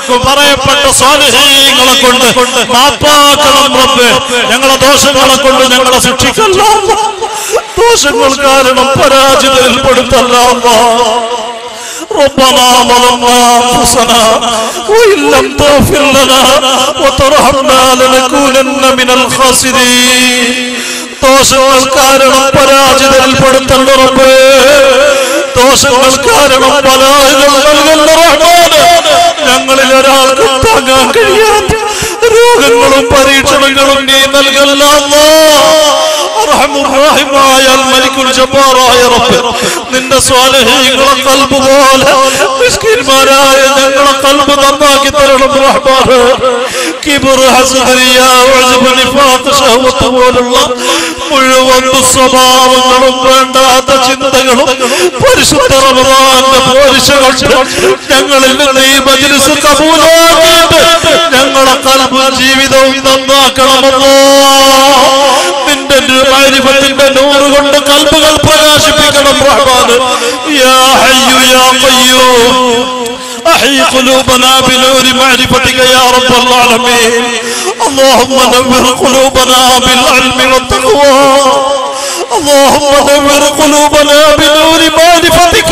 പറയപ്പെട്ട സ്വാലിഹീങ്ങളെ കൊണ്ട് മാപ്പാക്കണം റബ്ബേ ഞങ്ങളെ ദോഷങ്ങളെ കൊണ്ട് ഞങ്ങളെ ശിക്ഷിക്കല്ല ദോഷങ്ങൾ കാരണം പരാജിതയിൽപ്പെടുത്തല്ല ربنا ظلمنا انفسنا وان لم تغفر لنا وترحمنا لنكونن من الخاسرين ദോഷങ്ങൾ കാരണം പരാജിതയിൽപ്പെടുത്തണ്ട റബ്ബേ ദോഷങ്ങൾ കാരണം പലായകൾ നൽകുന്ന റഹ്മാന് ഞങ്ങളിൽ ഒരാൾക്കും താങ്ങാൻ കഴിയാത്ത രോഗങ്ങളും പരീക്ഷണങ്ങളും നീ നൽകല്ല അർഹമുറാഹിമായ മലിക്കുൽ ജബ്ബാറായ റബ്ബ് നിന്റെ സ്വാലഹീങ്ങളെ കൽബ് പോലെ മിസ്കിന്മാരായ ഞങ്ങളെ കൽബ് നന്നാക്കി തരണം റഹ്മാന് കിബർ ഹസ്ദരിയ ഉജ്ബ് നിഫാഖ് ശഹവത്ത് പോലുള്ള മുഴുവൻ സ്വഭാവങ്ങളും വേണ്ടാത്ത ചിന്തകളും പരിശുദ്ധ റമദാന്റെ പോരിശ കൊണ്ട് ഞങ്ങളിൽ നിന്ന് ഈ മജ്ലിസ് കബൂലാക്കിയിട്ട് ഞങ്ങളെ കൽബ് ജീവിതവും നന്നാക്കണമല്ലോ നിന്റെ മാരിഫത്തിന്റെ നൂറ് കൊണ്ട് കൽബുകൾ പ്രകാശിപ്പിക്കണം റഹ്മാന് യാ ഹയ്യു യാ ഖയ്യൂം أحيي قلوبنا بنور معرفتك يا رب العالمين اللهم نور قلوبنا بالعلم والتقوى اللهم نور قلوبنا بنور معرفتك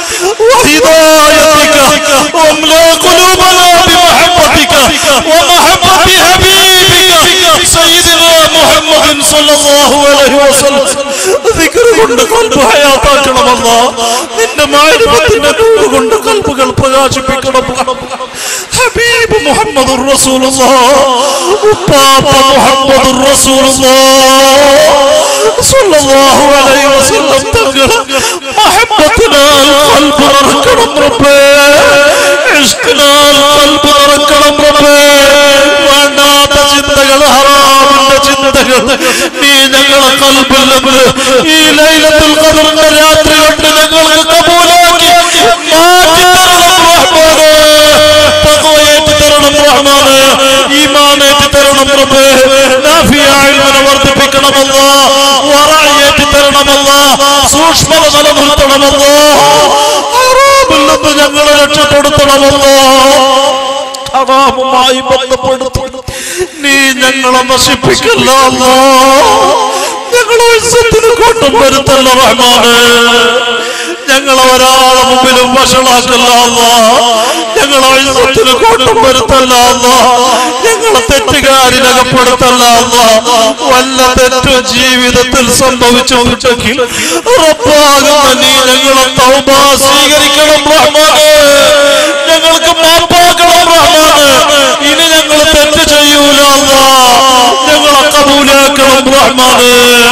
وهدايتك واملا قلوبنا بمحبتك ومحبة حبيبك سيدنا محمد صلى الله عليه وسلم ذكر കൊണ്ട് കൽബ് ഹയാത്താക്കണമല്ല നിന്റെ മാരിഫത്തിന്റെ നൂറ് കൊണ്ട് കൽബുകൾ പ്രകാശിപ്പിക്കണം ഹബീബ് മുഹമ്മദ് ഉപ്പാപ്പ മുഹമ്മദ് സല്ലല്ലാഹു അലൈഹി വസല്ലം തങ്ങൾ മഹബത്തിനാൽ കൽബ് നിറക്കണം റബ്ബേ ഇഷ്കിനാൽ കൽബ് നിറക്കണം റബ്ബേ വേണ്ടാത്ത ചിന്തകൾ ഹറാമിന്റെ ചിന്തകൾ നീ ഞങ്ങളെ കൽബിൽ നിന്ന് ഈ ലൈലത്തുൽ ഖദറിന്റെ രാത്രി കൊണ്ട് ഞങ്ങൾക്ക് കബൂലാക്കി മാറ്റി തരണം റഹ്മാനേ തഖ്വയേറ്റി തരണം റഹ്മാനേ ഈമാനേറ്റി തരണം റബ്ബേ നാഫിയ ഇൽമിനെ വർദ്ധിപ്പിക്കണമല്ലോ വറഅയേറ്റി തരണമല്ലോ സൂക്ഷ്മത നിലനിർത്തണമല്ലോ ഹറാമിൽ നിന്ന് ഞങ്ങളെ രക്ഷപ്പെടുത്തണമല്ലോ ഹറാമുമായി ബന്ധപ്പെടുത്തി നീ ഞങ്ങളെ നശിപ്പിക്കല്ല അല്ലാ. ഞങ്ങളെ ഇസ്സത്തിന് കോട്ടം വരുത്തല്ല റഹ്മാന് ഞങ്ങളെ ഒരാളെ മുമ്പിലും വഷളാക്കല്ല അല്ലാ. ഞങ്ങളെ ഇസ്സത്തിന് കോട്ടം വരുത്തല്ല അല്ലാ. ഞങ്ങളെ തെറ്റുകാരിനകപ്പെടുത്തല്ല അല്ലാ. വല്ല തെറ്റു ജീവിതത്തിൽ സംഭവിച്ചുണ്ടെങ്കിൽ റബ്ബാകുന്ന നീ ഞങ്ങളെ തൗബ സ്വീകരിക്കണം റഹ്മാനെ ഞങ്ങൾക്ക് മാപ്പാക്കണം റഹ്മാന് ഇനി ഞങ്ങൾ തെറ്റ് ചെയ്യൂല അല്ലാ. ഞങ്ങളെ കബൂലാക്കണം റഹ്മാന്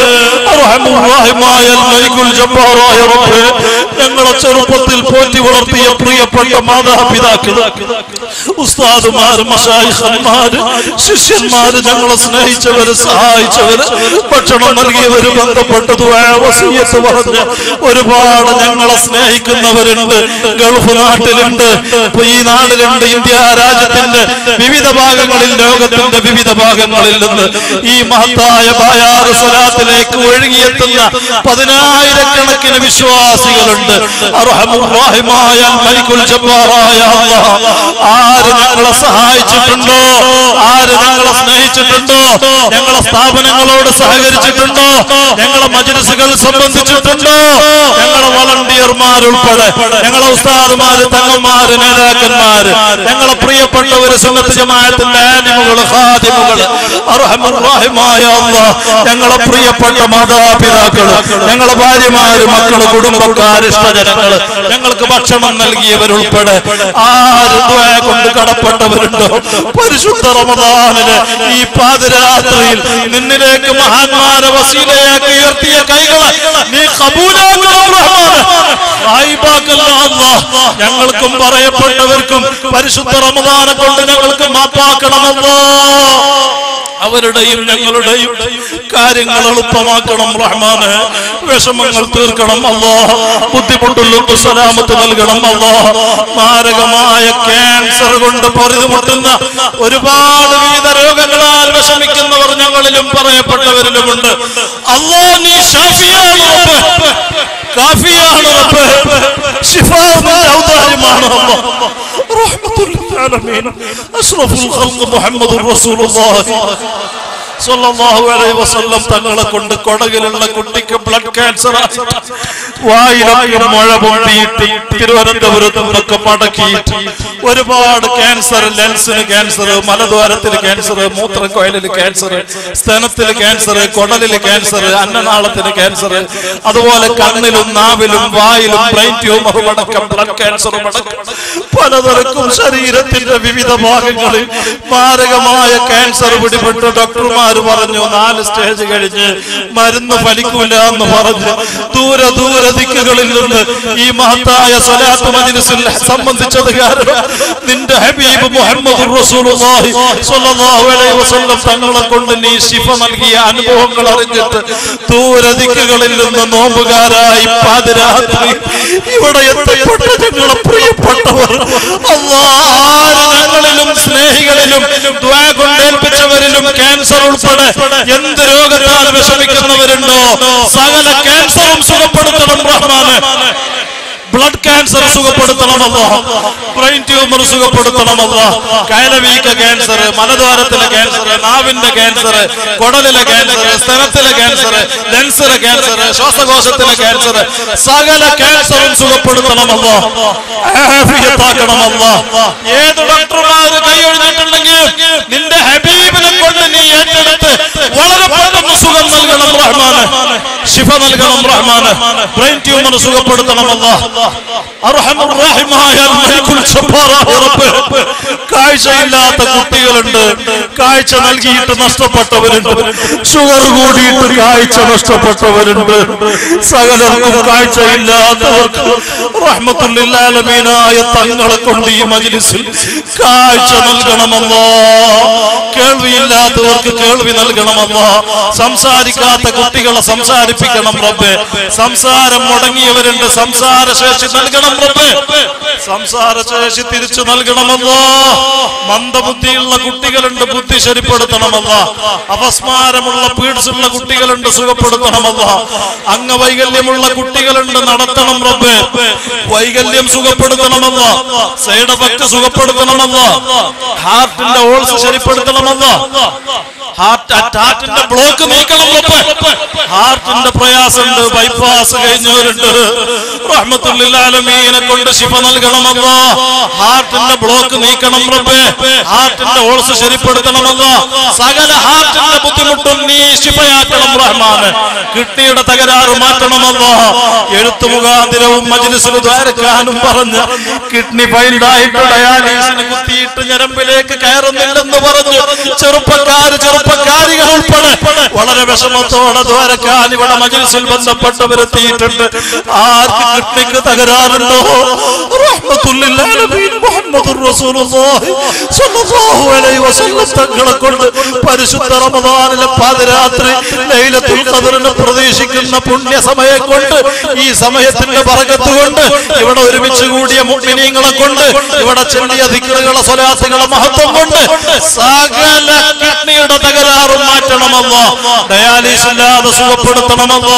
റഹ്മുറാഹിമായ മലിക്കുൽ ജബ്ബാറായ റബ്ബേ ഞങ്ങളെ ചെറുപ്പത്തിൽ പോറ്റി വളർത്തിയ പ്രിയപ്പെട്ട മാതാപിതാക്കൾ ഉസ്താദുമാര് മഷായിഖന്മാര് ശിഷ്യന്മാര് ഞങ്ങളെ സ്നേഹിച്ചവര് സഹായിച്ചവര് ഭക്ഷണം നൽകിയവര് ബന്ധപ്പെട്ടത് വസീയത്ത് പറഞ്ഞ് ഒരുപാട് ഞങ്ങളെ സ്നേഹിക്കുന്നവരുണ്ട് ഗൾഫ് നാട്ടിലുണ്ട് ഇപ്പൊ ഈ നാടിലുണ്ട് ഇന്ത്യ രാജ്യത്തിന്റെ വിവിധ ഭാഗങ്ങളിൽ ലോകത്തിന്റെ വിവിധ ഭാഗങ്ങളിൽ നിന്ന് ഈ മഹത്തായ ബായാറ് സ്വലാത്തിലേക്ക് ഒഴുകിയെത്തുന്ന പതിനായിരക്കണക്കിന് വിശ്വാസികളുണ്ട് അർഹമുറാഹിമായ മലിക്കുൽ ജബ്ബാറായ അല്ലാഹ് ആര് ഞങ്ങളെ സഹായിച്ചിട്ടുണ്ടോ ആര് ഞങ്ങളെ സ്നേഹിച്ചിട്ടുണ്ടോ ഞങ്ങളെ സ്ഥാപനങ്ങളോട് സഹകരിച്ചിട്ടുണ്ടോ ഞങ്ങളെ മജ്ലിസുകൾ സംബന്ധിച്ചിട്ടുണ്ടോ ഞങ്ങളെ വളണ്ടിയർമാരുൾപ്പെടെ ഞങ്ങളെ ഉസ്താദുമാര് തങ്ങന്മാര് നേതാക്കന്മാര് ഞങ്ങളെ പ്രിയപ്പെട്ടവര് സുന്നത്ത് ജമാഅത്തിന്റെ ആനിമുകള് ഖാദിമുകള് അർഹമുറാഹിമായ അല്ലാഹ് ഞങ്ങളെ പ്രിയപ്പെട്ട മാതാപിതാക്കള് ഞങ്ങളെ ഭാര്യമാര് മക്കള് കുടുംബക്കാര് ഇഷ്ടജനങ്ങള് ഞങ്ങൾക്ക് ഭക്ഷണം നൽകിയവരുൾപ്പെടെ ആര് ദ്വാ കൊണ്ട് കടപ്പെട്ടവരുണ്ടോ പരിശുദ്ധ റമദാനില് ഈ പാതിരാത്രിയിൽ നിന്നിലേക്ക് മഹാന്മാരെ വസീലയാക്കി ഉയർത്തിയ കൈകളെ നീ കബൂലാക്കണം റഹ്മാനെ വായിപ്പാക്കല്ല അല്ലാഹ്. ഞങ്ങൾക്കും പറയപ്പെട്ടവർക്കും പരിശുദ്ധ റമദാനെ കൊണ്ട് ഞങ്ങൾക്ക് മാപ്പാക്കണമല്ലോ അവരുടെയും ഞങ്ങളുടെയും കാര്യങ്ങൾ എളുപ്പമാക്കണം റഹ്മാന് വിഷമങ്ങൾ തീർക്കണം അല്ലോ ബുദ്ധിമുട്ടുള്ളവർക്ക് സലാമത്ത് നൽകണം അല്ലോ മാരകമായ ക്യാൻസർ കൊണ്ട് പൊറുതിമുട്ടുന്ന ഒരുപാട് വിവിധ രോഗങ്ങളാൽ വിഷമിക്കുന്നവർ ഞങ്ങളിലും പറയപ്പെട്ടവരിലുമുണ്ട് അല്ലോ നീ ഷാഫിയാണ് റബ്ബ്. കാഫിയാണ് റബ്ബ്. ശിഫാ നിന്റെ ഔദാര്യമാണ് അല്ലോ റഹ്മത്തുൽ العالمين أشرف الخلق محمد رسول الله സല്ലല്ലാഹു അലൈഹി വസല്ലം തങ്ങളെ കൊണ്ട് കൊടകിലുള്ള കുട്ടിക്ക് ബ്ലഡ് ക്യാൻസർ വായിലൊക്കെ മുഴ പൊട്ടിയിട്ട് തിരുവനന്തപുരത്ത് നിന്നൊക്കെ മടക്കിയിട്ട് ഒരുപാട് ക്യാൻസർ ലെൻസിന് ക്യാൻസർ മലദ്വാരത്തിൽ ക്യാൻസർ മൂത്രക്കോയലിൽ ക്യാൻസർ സ്തനത്തിൽ ക്യാൻസർ കൊടലിൽ ക്യാൻസർ അന്നനാളത്തിന് ക്യാൻസർ അതുപോലെ കണ്ണിലും നാവിലും വായിലും ബ്രെയിൻ ട്യൂമറും അടക്കം ബ്ലഡ് ക്യാൻസറും അടക്കം പലതരക്കും ശരീരത്തിന്റെ വിവിധ ഭാഗങ്ങളിൽ മാരകമായ ക്യാൻസർ പിടിപെട്ട് ഡോക്ടർമാർ പറഞ്ഞു നാല് സ്റ്റേജ് കഴിഞ്ഞ് മരുന്ന് ഫലിക്കൂല എന്ന് പറഞ്ഞു ദൂരെ ദൂരെ ദിക്കുകളിൽ നിന്ന് ഈ മഹത്തായ സ്വലാത്ത് മജ്ലിസിൽ സംബന്ധിച്ചത് കാരണം നിന്റെ ഹബീബ് മുഹമ്മദ് റസൂലുള്ളാഹി സ്വല്ലല്ലാഹു അലൈഹി വസല്ലം തങ്ങളെ കൊണ്ട് നീ ശിഫ നൽകിയ അനുഭവങ്ങൾ അറിഞ്ഞിട്ട് ദൂരെ ദിക്കുകളിൽ നിന്ന് നോമ്പുകാരായി പാതിരാത്രി ഇവിടെ എത്തപ്പെട്ട ഞങ്ങളെ പ്രിയപ്പെട്ടവർ അല്ലാഹ് ആര് ഞങ്ങളിലും സ്നേഹികളിലും ദ്വാ കൊണ്ടേൽപ്പിച്ചവരിലും ക്യാൻസർ ഉൾപ്പെടെ എന്ത് രോഗത്താൽ വിഷമിക്കുന്നവരുണ്ടോ സകല ക്യാൻസറും സുഖപ്പെടുത്തണം റഹ്മാന് ബ്ലഡ് ക്യാൻസർ സുഖപ്പെടുത്തണമല്ല ബ്രെയിൻ ട്യൂമർ സുഖപ്പെടുത്തണമല്ല കയലവീക്ക ക്യാൻസർ മലദ്വാരത്തിലെ ക്യാൻസർ നാവിന്റെ ക്യാൻസർ കുടലിലെ ക്യാൻസർ സ്ഥലത്തിലെ ക്യാൻസർ ലെൻസിലെ ക്യാൻസർ ശ്വാസകോശത്തിലെ ക്യാൻസർ സകല ക്യാൻസറും സുഖപ്പെടുത്തണമല്ല ആഫിയത്താക്കണമല്ല ഏത് ഡോക്ടർമാര് കൈയൊഴിഞ്ഞിട്ടുണ്ടെങ്കിൽ നിന്റെ ഹബീബിനെ കൊണ്ട് നീ ഏറ്റെടുത്ത് വളരെ പെട്ടെന്ന് സുഖം നൽകണം റഹ്മാന് ശിഫ നൽകണം റഹ്മാന് ബ്രെയിൻ ട്യൂമർ സുഖപ്പെടുത്തണമല്ല അർഹമുറാഹിമായ മലിക്കുൽ ജബ്ബാറായ റബ്ബ് കാഴ്ചയില്ലാത്ത കുട്ടികളുണ്ട് കാഴ്ച നൽകിയിട്ട് നഷ്ടപ്പെട്ടവരുണ്ട് ഷുഗർ കൂടിയിട്ട് കാഴ്ച നഷ്ടപ്പെട്ടവരുണ്ട് സകലർക്കും കാഴ്ചയില്ലാത്തവർക്ക് റഹ്മത്തുല്ലാലമീനായ തങ്ങളെ കൊണ്ട് ഈ മജ്ലിസിൽ കാഴ്ച നൽകണമല്ലോ കേൾവിയില്ലാത്തവർക്ക് കേൾവി നൽകണമല്ലോ സംസാരിക്കാത്ത കുട്ടികളെ സംസാരിപ്പിക്കണം റബ്ബെ സംസാരം മുടങ്ങിയവരുണ്ട് സംസാര ശേഷി നൽകണം റബ്ബെ സംസാര ശേഷി തിരിച്ചു നൽകണമല്ലോ മന്ദബുദ്ധിയുള്ള കുട്ടികളുണ്ട് ബുദ്ധി ശരിപ്പെടുത്തണമല്ലോ അപസ്മാരമുള്ള പീഡ്സുള്ള കുട്ടികളുണ്ട് സുഖപ്പെടുത്തണമല്ലോ അംഗവൈകല്യമുള്ള കുട്ടികളുണ്ട് നടത്തണം റബ്ബെ വൈകല്യം സുഖപ്പെടുത്തണമല്ലോ സൈഡ് എഫക്ട് സുഖപ്പെടുത്തണമല്ലോ ഹാർട്ടിന്റെ ഓൾസ് ശരിപ്പെടുത്തണമല്ലോ ഹാർട്ട് ഹാർട്ടിന്റെ ബ്ലോക്ക് നീക്കണം റബ്ബെ ഹാർട്ടിന്റെ പ്രയാസമുണ്ട് ബൈപ്പാസ് കഴിഞ്ഞവരുണ്ട് റഹ്മത്തുല്ലാലമീനെ കൊണ്ട് ശിഫ നൽകണമല്ലോ ഹാർട്ടിന്റെ ബ്ലോക്ക് നീക്കണം റബ്ബെ ഹാർട്ടിന്റെ ഓൾസ് ശരിപ്പെടുത്തണമല്ലോ സകല ഹാർട്ടിന്റെ ബുദ്ധിമുട്ടും നീ ശിഫയാക്കണം റഹ്മാന് കിഡ്നിയുടെ തകരാറ് മാറ്റണമല്ലോ എഴുത്തു മുഖാന്തിരവും മജ്ലിസിൽ ദ്വാരക്കാനും പറഞ്ഞ് കിഡ്നി ഫൈൽഡായിട്ട് ഡയാലിസിന് കുത്തിയിട്ട് ഞരമ്പിലേക്ക് കയറുന്നില്ലെന്ന് പറഞ്ഞു ചെറുപ്പക്കാര് ചെറുപ്പക്കാരികൾ ഉൾപ്പെടെ വളരെ വിഷമത്തോടെ ദ്വാരക്കാൻ ഇവിടെ മജ്ലിസിൽ ബന്ധപ്പെട്ടവരെത്തിയിട്ടുണ്ട് ആർക്ക് കിഡ്നിക്ക് തകരാറുണ്ടോ റഹ്മത്തുല്ലാലമീൻ മുഹമ്മദുർ റസൂലുള്ളാഹി സ്വല്ലല്ലാഹു അലൈഹി വസല്ലം തങ്ങളെ കൊണ്ട് പരിശുദ്ധ റമദാനിലെ പാതിരാത്രി ലൈലത്തുൽ ഖദറിനെ പ്രതീക്ഷിക്കുന്ന പുണ്യ സമയം കൊണ്ട് ഈ സമയത്തിന്റെ ബറകത്ത് കൊണ്ട് ഇവിടെ ഒരുമിച്ച് കൂടിയ മുഅ്മിനീങ്ങളെ കൊണ്ട് ഇവിടെ ചെല്ലിയ ദിക്റുകളെ സ്വലാത്തുകളെ മഹത്വം കൊണ്ട് സകല കിഡ്നിയുടെ തകരാറും മാറ്റണമല്ലോ ഡയാലിസ് ഇല്ലാതെ സുഖപ്പെടുത്തണമല്ലോ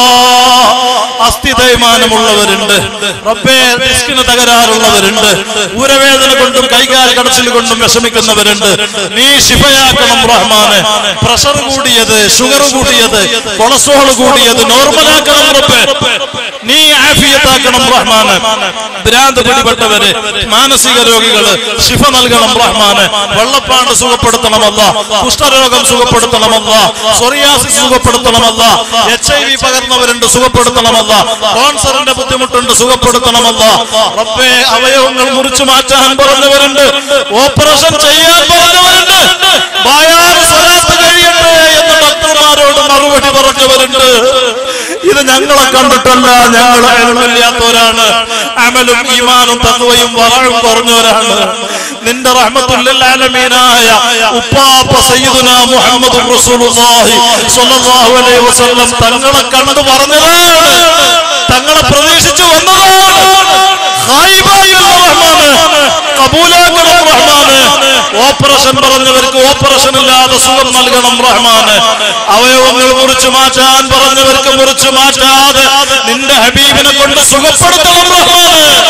അസ്ഥി തേയ്മാനമുള്ളവരുണ്ട് റബ്ബേ ഡിസ്കിന് തകരാറുള്ളവരുണ്ട് ഊരവേദന കൊണ്ടും കൈകാൽ കടച്ചിൽ കൊണ്ടും വിഷമിക്കുന്നവരുണ്ട് നീ ശിഫയാക്കണം റഹ്മാന് പ്രഷർ കൂടിയത് ഷുഗർ കൂടിയത് കൊളസ്ട്രോൾ കൂടിയത് നോർമലാക്കണം റബ്ബേ നീ ആഫിയത്താക്കണം റഹ്മാന് ഭ്രാന്ത് പിടിപെട്ടവര് മാനസിക രോഗികള് ശിഫ നൽകണം റഹ്മാന് വെള്ളപ്പാണ്ട് സുഖപ്പെടുത്തണമല്ല കുഷ്ഠരോഗം സുഖപ്പെടുത്തണമല്ല സൊറിയാസിസ് സുഖപ്പെടുത്തണമല്ല എച്ച് ഐ വി പകർന്നവരുണ്ട് സുഖപ്പെടുത്തണമല്ല ക്യാൻസറിന്റെ ബുദ്ധിമുട്ടുണ്ട് സുഖപ്പെടുത്തണമല്ല റബ്ബേ അവയവങ്ങൾ മുറിച്ചു മാറ്റാൻ പറഞ്ഞവരുണ്ട് ഓപ്പറേഷൻ ചെയ്യാൻ പറഞ്ഞവരുണ്ട് ബായാറ് സ്വലാത്ത് കഴിയട്ടെ എന്ന് ഡോക്ടർമാരോട് മറുപടി പറഞ്ഞവരുണ്ട് ഇത് ഞങ്ങളെ കണ്ടിട്ടല്ല ഞങ്ങൾ അയൽമില്ലാത്തവരാണ് അമലും ഈമാനും തത്വയും വറഴും കുറഞ്ഞവരാണ് നിന്റെ റഹ്മത്തുല്ലാലമീനായ ഉപ്പാപ്പ സയ്യിദുന മുഹമ്മദ് റസൂലുള്ളാഹി സ്വല്ലല്ലാഹു അലൈഹി വസല്ലം തങ്ങളെ കണ്ടു പറഞ്ഞതാണ് തങ്ങളെ പ്രതീക്ഷിച്ചു വന്നതാണ് ഖായിബായുള്ള റഹ്മാന് കബൂലാക്കണം റഹ്മാന് ഓപ്പറേഷൻ പറഞ്ഞവർക്ക് ഓപ്പറേഷൻ ഇല്ലാതെ സുഖം നൽകണം റഹ്മാന് അവയവങ്ങൾ മുറിച്ചു മാറ്റാൻ പറഞ്ഞവർക്ക് മുറിച്ചു മാറ്റാതെ നിന്റെ ഹബീബിനെ കൊണ്ട് സുഖപ്പെടുത്തണം റഹ്മാന്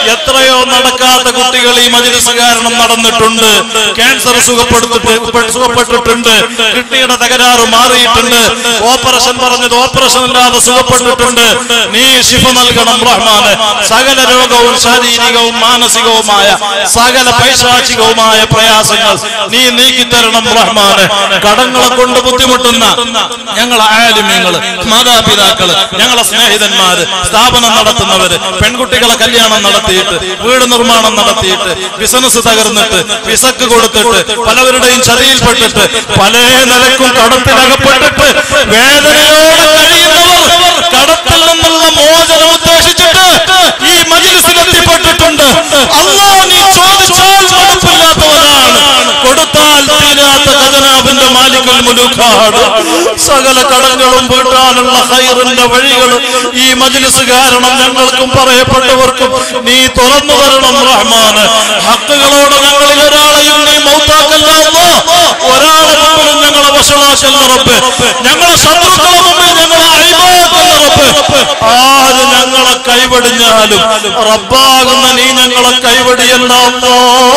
എത്രയോ നടക്കാത്ത കുട്ടികൾ ഈ മജിലിസ് കാരണം നടന്നിട്ടുണ്ട് ക്യാൻസർ സുഖപ്പെടുത്തിട്ട് സുഖപ്പെട്ടിട്ടുണ്ട് കിഡ്നിയുടെ തകരാറ് മാറിയിട്ടുണ്ട് ഓപ്പറേഷൻ പറഞ്ഞത് ഓപ്പറേഷൻ ഇല്ലാതെ സുഖപ്പെട്ടിട്ടുണ്ട് നീ ശിഫ നൽകണം റഹ്മാന് സകല രോഗവും ശാരീരികവും മാനസികവുമായ സകല പൈശാചികവുമായ പ്രയാസങ്ങൾ നീ നീക്കിത്തരണം റഹ്മാന് കടങ്ങളെ കൊണ്ട് ബുദ്ധിമുട്ടുന്ന ഞങ്ങളെ ആലിമ്യങ്ങള് മാതാപിതാക്കള് ഞങ്ങളെ സ്നേഹിതന്മാര് സ്ഥാപനം നടത്തുന്നവര് പെൺകുട്ടികളെ കല്യാണം നടത്തിയിട്ട് വീട് നിർമ്മാണം നടത്തിയിട്ട് ബിസിനസ് തകർന്നിട്ട് വിസക്ക് കൊടുത്തിട്ട് പലവരുടെയും ചതിയിൽപ്പെട്ടിട്ട് പല നിലക്കും കടത്തിലകപ്പെട്ടിട്ട് വേദനയോടെ കഴിയുന്നവർ കടത്തിൽ നിന്നുള്ള മോചനം ഉദ്ദേശിച്ചിട്ട് ഈ മജിലിസിൽ എത്തിപ്പെട്ടിട്ടുണ്ട് അല്ലാ നീ ചോദിച്ചാൽ കൊടുപ്പില്ലാത്തവനാണ് കൊടുത്താൽ തീരാത്ത ഖജനാബിന്റെ മാലിക്കൽ മുലുക്കാട് സകല കടങ്ങളും വീട്ടാനുള്ള ഹൈറിന്റെ വഴികൾ ഈ മജിലിസ് കാരണം ഞങ്ങൾക്കും പറയപ്പെട്ടവർക്കും നീ തുറന്നു തരണം റഹ്മാന് ഹക്കുകളോട് ഞങ്ങളിൽ ഒരാളെയും നീ മൗത്താക്കല്ല അല്ലാ. ഒരാളെ മുമ്പിലും ഞങ്ങളെ വശമാക്കല്ല റബ്ബ് ഞങ്ങളെ ശത്രുക്കളെ മുമ്പിൽ ഞങ്ങളെ അഴിമാക്കല്ല റബ്ബ് ആര് ഞങ്ങളെ കൈവടിഞ്ഞാലും റബ്ബാകുന്ന നീ ഞങ്ങളെ കൈവടിയല്ല അല്ലാ.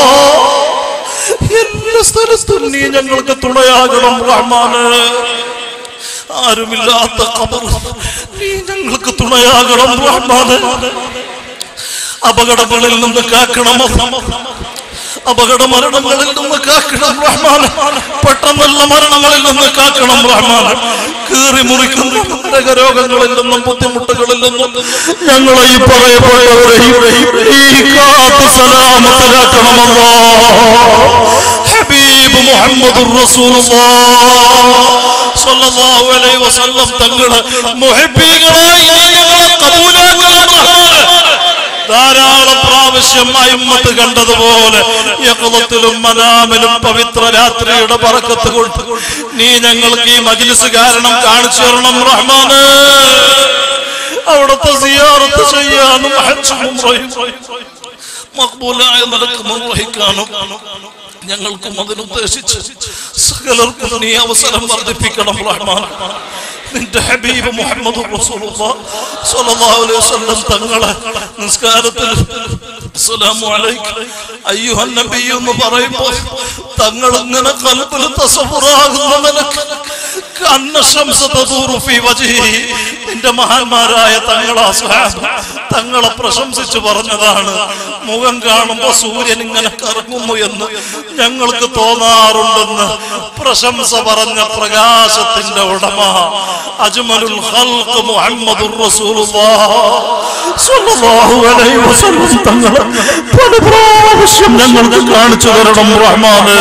എല്ലാ സ്ഥലത്തും നീ ഞങ്ങൾക്ക് തുണയാകണം റഹ്മാന് ആരുമില്ലാത്ത ഖബർ നീ ഞങ്ങൾക്ക് തുണയാകണം റഹ്മാന് അപകടങ്ങളിൽ നിന്ന് കാക്കണമോ അപകട മരണങ്ങളിൽ നിന്ന് കാക്കണം റഹ്മാന് പെട്ടെന്നുള്ള മരണങ്ങളിൽ നിന്ന് കാക്കണം റഹ്മാന് കീറി മുറിക്കുന്ന രോഗങ്ങളിൽ നിന്നും ബുദ്ധിമുട്ടുകളിൽ നിന്നും ഞങ്ങളെ ഈ പറയപ്പെട്ടവരെയും ഈ കാത്ത് സലാമത്തിലാക്കണമല്ലോ ഹബീബ് മുഹമ്മദ് സ്വല്ലല്ലാഹു അലൈഹി വസല്ലം തങ്ങളെ മുഹബ്ബീകളായി നീ ഞങ്ങളെ കബൂലാക്കണം റഹ്മാനെ ധാരാളം പ്രാവശ്യം അയിമ്മത്ത് കണ്ടതുപോലെ യഖ്ളത്തിലും മനാമിലും പവിത്ര രാത്രിയുടെ പറക്കത്ത് കൊണ്ട് നീ ഞങ്ങൾക്ക് ഈ മജ്ലിസ് കാരണം കാണിച്ചു തരണം റഹ്മാന് അവിടുത്തെ സിയാറത്ത് ചെയ്യാനും ഹജ്ജും ഉംറയും മക്ബൂലായ നിലക്ക് നിർവഹിക്കാനും ഞങ്ങൾക്കും അതിനുദ്ദേശിച്ച് സകലർക്കും നീ അവസരം വർദ്ധിപ്പിക്കണം റഹ്മാൻ നിന്റെ ഹബീബ് മുഹമ്മദ് റസൂലുള്ളാഹ് സ്വല്ലല്ലാഹു അലൈഹി വസല്ലം തങ്ങളെ നിസ്കാരത്തിൽ അസ്സലാമു അലൈക്കും അയ്യുഹൻ നബി എന്ന് പറയുമ്പോൾ തങ്ങൾ ഇങ്ങനെ കൽബിൽ തസവ്വുറാകുന്ന നിലക്ക് കന്ന ശംസ തദൂറു ഫീ വജ്ഹി നിന്റെ മഹാന്മാരായ തങ്ങളെ അസ്ഹാബ് തങ്ങളെ പ്രശംസിച്ചു പറഞ്ഞതാണ് മുഖം കാണുമ്പോ സൂര്യൻ ഇങ്ങനെ കറങ്ങുന്നു എന്ന് ഞങ്ങൾക്ക് തോന്നാറുണ്ടെന്ന് പ്രശംസ പറഞ്ഞ പ്രകാശത്തിന്റെ ഉടമ അജ്മലുൽ ഖൽഖ് മുഹമ്മദുർ റസൂലുള്ളാഹ് സ്വല്ലല്ലാഹു അലൈഹി വസല്ലം തങ്ങളെ പല പ്രാവശ്യം ഞങ്ങൾക്ക് കാണിച്ചു തരണം റഹ്മാനേ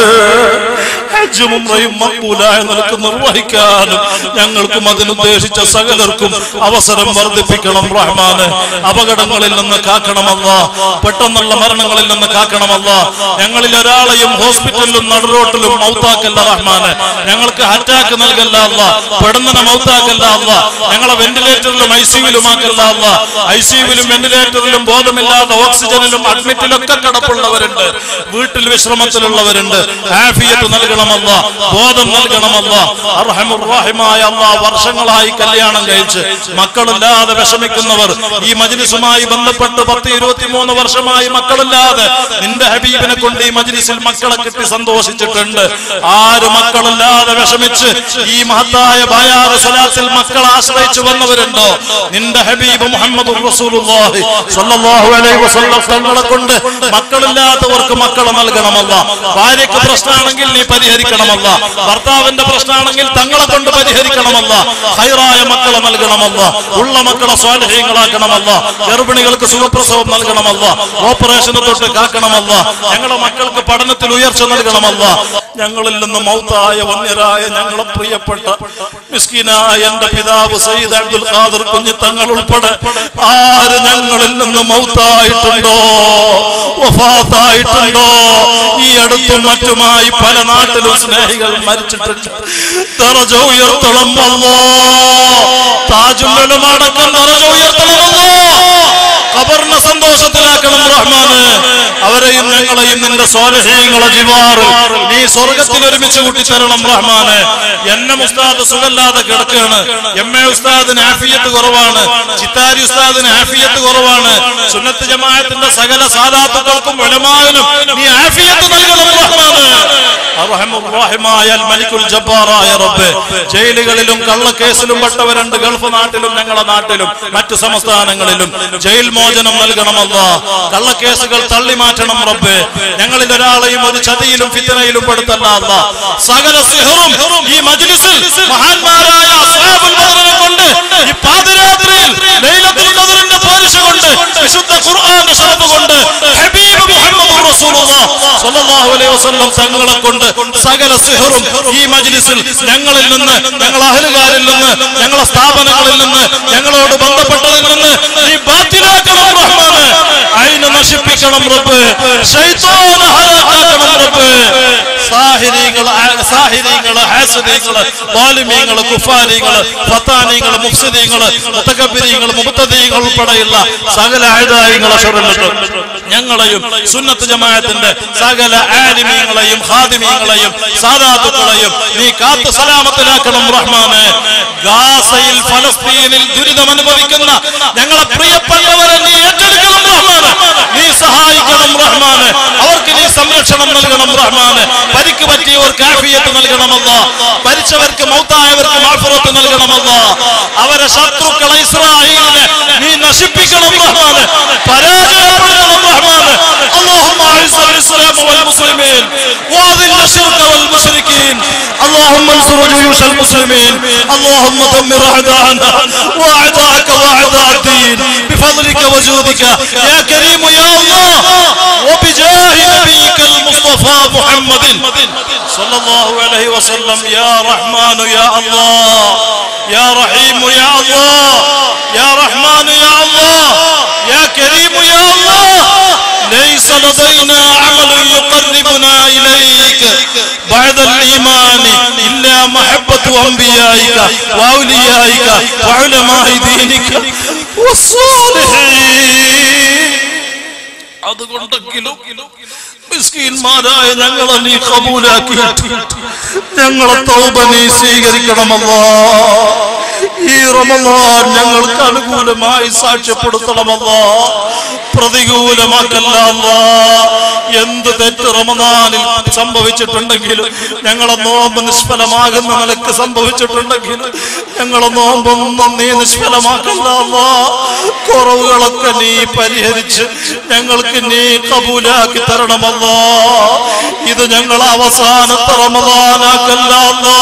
ഹജ്ജും ഉംറയും മക്ബൂലായ നിലക്ക് നിർവഹിക്കാനും ഞങ്ങൾക്കും അതിനുദ്ദേശിച്ച സകലർക്കും അവസരം വർദ്ധിപ്പിക്കണം റഹ്മാന് അപകടങ്ങളിൽ നിന്ന് കാക്കണമല്ല പെട്ടെന്നുള്ള മരണങ്ങളിൽ നിന്ന് കാക്കണമല്ല ഞങ്ങളിൽ ഒരാളെയും ഹോസ്പിറ്റലിലും നടുറോട്ടിലും മൗത്താക്കല്ല റഹ്മാന് ഞങ്ങൾക്ക് അറ്റാക്ക് നൽകല്ല അല്ല പെടുന്നനെ മൗത്താക്കല്ല അല്ല ഞങ്ങളെ വെന്റിലേറ്ററിലും ഐ സിയുലുമാക്കല്ല അല്ല ഐ സിയുവിലും വെന്റിലേറ്ററിലും ബോധമില്ലാതെ ഓക്സിജനിലും അഡ്മിറ്റിലൊക്കെ കിടപ്പുള്ളവരുണ്ട് വീട്ടിൽ വിശ്രമത്തിലുള്ളവരുണ്ട് ആഫിയത്ത് നൽകണമല്ല ബോധം നൽകണമല്ല അർഹമുറാഹിമായ അല്ലാ വർഷങ്ങളായി കല്യാണം കഴിച്ച് മക്കളില്ലാതെ വിഷമിക്കുന്നവർ ഈ മജ്ലിസുമായി ബന്ധപ്പെട്ട് പത്ത് ഇരുപത്തിമൂന്ന് വർഷമായി മക്കളില്ലാതെ നിന്റെ ഹബീബിനെ കൊണ്ട് ഈ മജ്ലിസിൽ മക്കളെ കിട്ടി സന്തോഷിച്ചിട്ടുണ്ട് ആര് മക്കളില്ലാതെ വിഷമിച്ച് ഈ മഹത്തായ ബായാറ് സ്വലാത്തിൽ മക്കളെ ആശ്രയിച്ചു വന്നവരുണ്ടോ നിന്റെ ഹബീബ് മുഹമ്മദ് റസൂലുള്ളാഹി സ്വല്ലല്ലാഹു അലൈഹി വസല്ലം തങ്ങളെ കൊണ്ട് മക്കളില്ലാത്തവർക്ക് മക്കളെ നൽകണമല്ല ഭാര്യയ്ക്ക് പ്രശ്നമാണെങ്കിൽ നീ പരിഹരിക്കണമല്ല ഭർത്താവിന്റെ പ്രശ്നമാണെങ്കിൽ തങ്ങളെ കൊണ്ട് പരിഹരിക്കണമല്ല ഹൈറായ മക്കളെ നൽകണമല്ല ഉള്ള മക്കളെ സ്വാധീനങ്ങളാക്കണമല്ല ഗർഭിണികൾക്ക് സുഖപ്രസവം നൽകണമല്ല ഓപ്പറേഷന് തൊട്ട് കാക്കണമല്ല ഞങ്ങളുടെ മക്കൾക്ക് പഠനത്തിൽ ഉയർച്ച നൽകണമല്ല ഞങ്ങളിൽ നിന്ന് മൗത്തായ വന്യരായ ഞങ്ങളെ പ്രിയപ്പെട്ട മിസ്കിനായ എന്റെ പിതാവ് സയ്യിദ് അബ്ദുൽ ഖാദർ കുഞ്ഞി തങ്ങൾ ഉൾപ്പെടെ ആര് ഞങ്ങളിൽ നിന്ന് മൗത്തായിട്ടുണ്ടോ വഫാത്തായിട്ടുണ്ടോ ഈ അടുത്തും മറ്റുമായി പല നാട്ടിലും സ്നേഹികൾ മരിച്ചിട്ടുണ്ട് തറജ ഉയർത്തണമല്ലോ താജുലും അടക്കം തറജ ഉയർത്തണമല്ലോ ഖബറിനെ സന്തോഷത്തിലാക്കണം റഹ്മാന് അവരെയും ഞങ്ങളെയും നിന്റെ സ്വാലഹീങ്ങളെ ജിവാറ് നീ സ്വർഗത്തിൽ ഒരുമിച്ച് കൂട്ടി തരണം റഹ്മാനെ എന്നെ ഉസ്താദ് സുഖല്ലാതെ കിടക്കുകയാണ് എം എ ഉസ്താദിന് ആഫിയത്ത് കുറവാണ് ചിത്താരി ഉസ്താദിന് ആഫിയത്ത് കുറവാണ് സുന്നത്ത് ജമാഅത്തിന്റെ സകല സാധാത്തുക്കൾക്കും ഉലമാവിനും നീ ആഫിയത്ത് നൽകണം റഹ്മാനെ അർഹമുർറഹിമായ അൽ മലിക്കുൽ ജബ്ബാറായ റബ്ബേ ജയിലുകളിലും കള്ളക്കേസിലും പെട്ടവരുണ്ട് ഗൾഫ് നാട്ടിലും ഞങ്ങളുടെ നാട്ടിലും മറ്റു സംസ്ഥാനങ്ങളിലും ജയിൽ മോചനം നൽകണമല്ല കള്ളക്കേസുകൾ തള്ളി മാറ്റണം റബ്ബേ ഞങ്ങളിൽ ഒരാളെയും ഒരു ചതിയിലും ഫിത്തനയിലും പെടുത്തല്ല അല്ല സകല സിഹറും ഈ മജ്ലിസിൽ മഹാന്മാരായ അസ്ഹാബുൽ ബദറിനെ കൊണ്ട് ഈ പാതിരാത്രിയിൽ ലൈലത്തുൽ ഖദറിന്റെ പോരിശ കൊണ്ട് വിശുദ്ധ ഖുർആന്റെ ശറഫ് കൊണ്ട് ഹബീബ് മുഹമ്മദ് റസൂലുള്ളാഹ് സ്വല്ലല്ലാഹു അലൈഹി വസല്ലം തങ്ങളെ കൊണ്ട് സകല സിഹറും ഈ മജ്ലിസിൽ ഞങ്ങളിൽ നിന്ന് ഞങ്ങൾ അഹലുകാരിൽ നിന്ന് ഞങ്ങളെ സ്ഥാപനങ്ങളിൽ നിന്ന് ഞങ്ങളോട് ബന്ധപ്പെട്ടതിൽ നിന്ന് നീ ബാത്തിലാക്കണം റഹ്മാനെ അയിന് നശിപ്പിക്കണം റബ്ബ് ശൈത്താനെ ഹലാക്കാക്കണം റബ്ബ് സാഹിരീങ്ങൾ സാഹിരീങ്ങൾ ഹാസദീങ്ങൾ വാലിമീങ്ങൾ കുഫാരിങ്ങൾ ഫത്താനീങ്ങൾ മുഫ്സിദീങ്ങൾ മുത്തകബിരീങ്ങൾ മുബത്തദീങ്ങൾ ഉൾപ്പെടെയുള്ള സകല ആയുധായങ്ങളെ ഷറിലിട്ട് ഞങ്ങളെയും സുന്നത്ത് ജമാഅത്തിന്റെ സകല ആലിമീങ്ങളെയും ഖാദിമീങ്ങളെയും സാദാത്തുക്കളെയും നീ കാത്തു സലാമത്തിലാക്കണം റഹ്മാനെ ഗാസയിൽ ഫലസ്തീനിൽ ദുരിതം അനുഭവിക്കുന്ന ഞങ്ങളെ പ്രിയപ്പെട്ടവരെ നീ ഏറ്റെടുക്കണം റഹ്മാനെ നീ സഹായിക്കണം റഹ്മാനെ അവർക്ക് നീ സംരക്ഷണം നൽകണം റഹ്മാനെ പരിക്ക് പറ്റിയവർക്ക് ആഫിയത്ത് നൽകണമല്ല മരിച്ചവർക്ക് മൗത്തായവർക്ക് മാഫുറത്ത് നൽകണമല്ല അവരെ ശത്രുക്കളെ ഇസ്രായേലിനെ നീ നശിപ്പിക്കണം റഹ്മാനെ പരാജയപ്പെടുത്തണം റഹ്മാനെ اللهم اعز الاسلام والمسلمين واذل الشرك والمشركين اللهم انصر جيوش المسلمين اللهم دمر اعداءنا واعداءك واعداء الدين بفضلك وجودك يا كريم يا الله وبجاه نبيك المصطفى محمد صلى الله عليه وسلم يا رحمن يا الله يا رحيم يا الله يا رحمن يا الله يا كريم يا الله ليس لدينا عمل يقربنا إليك بعد الإيمان إلا محبة أنبيائك وأوليائك وعلماء دينك والصالحين അതുകൊണ്ടെങ്കിലും മിസ്കീന്മാരായ ഞങ്ങളെ നീ കബൂലാക്കിയിട്ട് ഞങ്ങളെ തൗബ നീ സ്വീകരിക്കണമല്ലോ ഈ റമദാൻ ഞങ്ങൾക്ക് അനുകൂലമായി സാക്ഷ്യപ്പെടുത്തണമല്ലോ പ്രതികൂലമാക്കല്ല അല്ലാ. എന്ത് തെറ്റ് റമദാനിൽ സംഭവിച്ചിട്ടുണ്ടെങ്കിലും ഞങ്ങളെ നോമ്പ് നിഷ്ഫലമാകുന്ന നിലക്ക് സംഭവിച്ചിട്ടുണ്ടെങ്കിലും ഞങ്ങളെ നോമ്പൊന്നും നീ നിഷ്ഫലമാക്കല്ല അല്ലാ. കുറവുകളൊക്കെ നീ പരിഹരിച്ച് ഞങ്ങൾക്ക് നീ കബൂലാക്കി തരണമല്ലോ ഇത് ഞങ്ങൾ അവസാനത്തെ റമദാനാക്കല്ല അല്ലാ.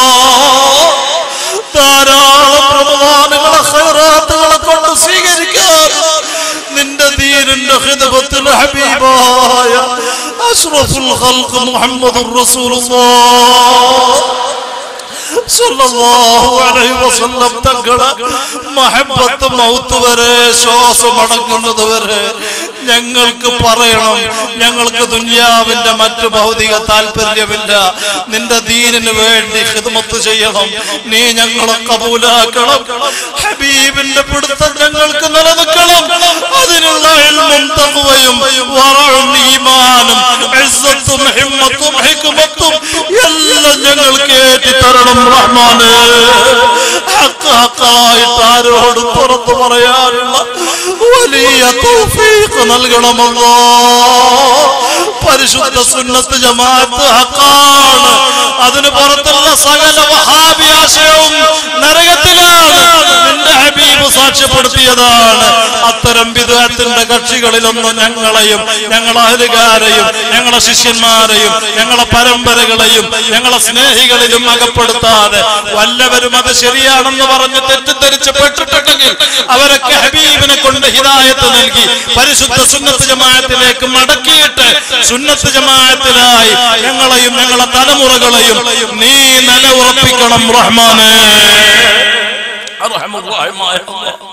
ധാരാളം റമദാനുകളെ ഖൈറാത്തുകളെ കൊണ്ട് സ്വീകരിക്കാൻ നിന്റെ ദീനിന്റെ ഹിദബത്തിൽ ഹബീബായ അഷ്റഫുൽ ഖൽഖ് മുഹമ്മദുർ റസൂലുള്ളാഹ് സല്ലല്ലാഹു അലൈഹി വസല്ലം തങ്ങളെ മഹബത്ത് മൗത്ത് വരെ ശ്വാസം അടങ്ങുന്നത് വരെ ഞങ്ങൾക്ക് പറയണം ഞങ്ങൾക്ക് ദുനിയാവിന്റെ മറ്റു ഭൗതിക താല്പര്യമില്ല നിന്റെ ദീനിന് വേണ്ടി ഹിദ്മത്ത് ചെയ്യണം നീ ഞങ്ങളെ കബൂലാക്കണം ഹബീബിന്റെ പിടുത്തം ഞങ്ങൾക്ക് നിലനിൽക്കണം അതിനുള്ള ഇൽമും തഖ്വയും വറഉം ഈമാനും ഇസ്സത്തും ഹിമ്മത്തും ഹിക്മത്തും എല്ലാം ഞങ്ങൾക്ക് ഏറ്റി തരണം റഹ്മാനെ ഹക്ക് ഹക്കായിട്ട് ആരോട് പുറത്തു പറയാനുള്ള വലിയ തൗഫീഖ് നൽകണമല്ലോ പരിശുദ്ധ സുന്നത്ത് ജമാഅത്ത് ഹക്കാണ് അതിന് പുറത്തുള്ള സകല വഹാബി ആശയവും നരകത്തിലാണ് നിന്റെ ഹബീബ് സാക്ഷ്യപ്പെടുത്തിയതാണ് അത്തരം വിദഗ്ധത്തിന്റെ കക്ഷികളിലൊന്നും ഞങ്ങളെയും ഞങ്ങളെ അഹലുകാരെയും ഞങ്ങളെ ശിഷ്യന്മാരെയും ഞങ്ങളെ പരമ്പരകളെയും ഞങ്ങളെ സ്നേഹികളിലും അകപ്പെടുത്താതെ വല്ലവരും അത് ശരിയാണെന്ന് പറഞ്ഞ് തെറ്റിദ്ധരിച്ച് പെട്ടിട്ടുണ്ടെങ്കിൽ അവരൊക്കെ ഹബീബിനെ കൊണ്ട് ഹിദായത്ത് നൽകി പരിശുദ്ധ സുന്നത്ത് ജമാഅത്തിലേക്ക് മടക്കിയിട്ട് സുന്നത്ത് ജമാഅത്തിലായി ഞങ്ങളെയും ഞങ്ങളെ തലമുറകളെയും നീ നിലയുറപ്പിക്കണം റഹ്മാനെ അർഹമുർറഹിമായ അല്ലാഹ്.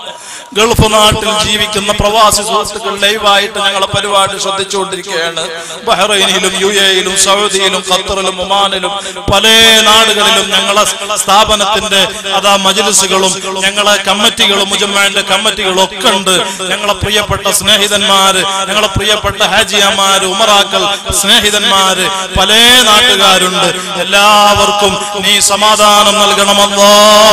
ഗൾഫ് നാട്ടിൽ ജീവിക്കുന്ന പ്രവാസി സുഹൃത്തുക്കൾ ലൈവായിട്ട് ഞങ്ങളെ പരിപാടി ശ്രദ്ധിച്ചുകൊണ്ടിരിക്കുകയാണ് ബഹ്റൈനിലും യു എയിലും സൗദിയിലും ഖത്തറിലും ഒമാനിലും പല നാടുകളിലും ഞങ്ങളെ സ്ഥാപനത്തിന്റെ അതാ മജിലിസുകളും ഞങ്ങളെ കമ്മിറ്റികളും മുജമ്മാന്റെ കമ്മിറ്റികളും ഒക്കെ ഉണ്ട് ഞങ്ങളെ പ്രിയപ്പെട്ട സ്നേഹിതന്മാര് ഞങ്ങളെ പ്രിയപ്പെട്ട ഹാജിയമാര് ഉമറാക്കൾ സ്നേഹിതന്മാര് പല നാട്ടുകാരുണ്ട് എല്ലാവർക്കും നീ സമാധാനം നൽകണമല്ലോ